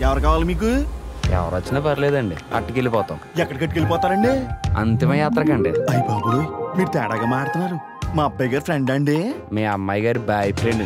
ఎవరు కావాలి మీకు ఎవరు వచ్చినా పర్లేదండి అట్టుకెళ్ళిపోతాం ఎక్కడికి వెళ్ళిపోతారండి అంతిమ యాత్రకండి అయ్యి బాబు మీరు తేడాగా మాడుతున్నారు మా అబ్బాయి గారి ఫ్రెండ్ అండి మీ అమ్మాయి గారి బాయ్ ఫ్రెండ్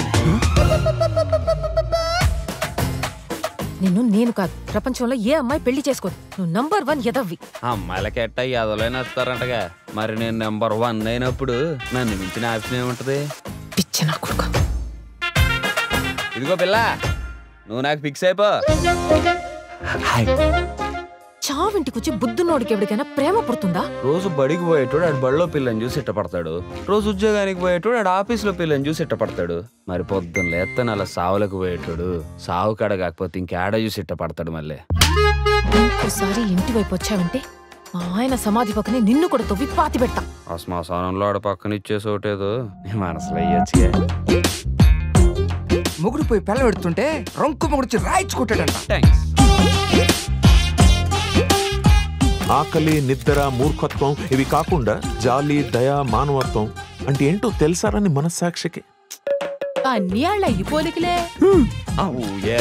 నిన్ను నేను కాదు ప్రపంచంలో ఏ అమ్మాయి పెళ్లి చేసుకోదు నువ్వు నంబర్ వన్ ఎదవ్వి అమ్మాయిలకి ఎట్ట ఎదలైనా వస్తారంటగా మరి నేను నెంబర్ వన్ అయినప్పుడు నన్ను మించిన ఆప్షన్ ఏముంటది పిచ్చ నా కొడుకు ఇదిగో పిల్ల నువ్వు నాకు ఫిక్స్ అయిపో హాయ్ చావింటికి వచ్చి బుద్ధున్నోడికి ఎవరికైనా ప్రేమ పుడుతుందా రోజు బడికి పోయేటోడు ఆడు బడిలో పిల్లని చూసి ఇట్టపడతాడు రోజు ఉద్యోగానికి పోయేటోడు ఆడు ఆఫీస్లో పిల్లని చూసి ఇట్టపడతాడు మరి పొద్దున్న లేత్తన అలా సావులకు పోయేటోడు సావు కాడ కాకపోతే ఇంకేడ చూసి ఇట్టపడతాడు మళ్ళీ ఒకసారి ఇంటి వైపు వచ్చావంటే మా ఆయన సమాధి పక్కనే నిన్ను కూడా తవ్వి పాతి పెడతా ఆ శ్మశానంలో ఆడ పక్కన ఇచ్చేసి ఒకటేదో నీ మనసులో అయ్యొచ్చుగా ముగుడు పోయి పిల్ల పెడుతుంటే రొంకు ముగుడు రాయించుకుంటాడంట థ్యాంక్స్ ఆకలి నిద్ర మూర్ఖత్వం ఇవి కాకుండా జాలి దయ మానవత్వం అంటే ఏంటో తెలుసారని మనస్సాక్షికి అన్ని ఆళ్ళ ఈ పోలికలే అవుయే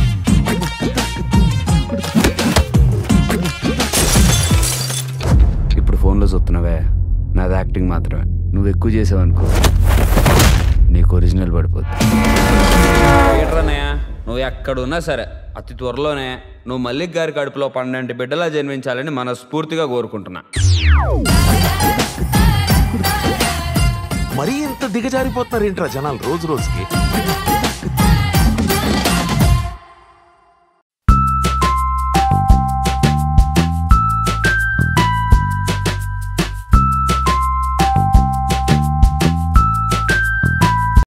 ఇప్పుడు ఫోన్లో చూస్తున్నావే నాది యాక్టింగ్ మాత్రమే నువ్వు ఎక్కువ చేసావనుకో నీకు ఒరిజినల్ పడిపోద్ది ఏంట్రన్నయ్య నువ్వు ఎక్కడున్నా సరే అతి త్వరలోనే నువ్వు మల్లిక్ గారి కడుపులో పన్నెండు బిడ్డలా జన్మించాలని మనస్ఫూర్తిగా కోరుకుంటున్నా మరీ ఇంత దిగజారిపోతున్నారేంట్రా జనాలు రోజు రోజుకి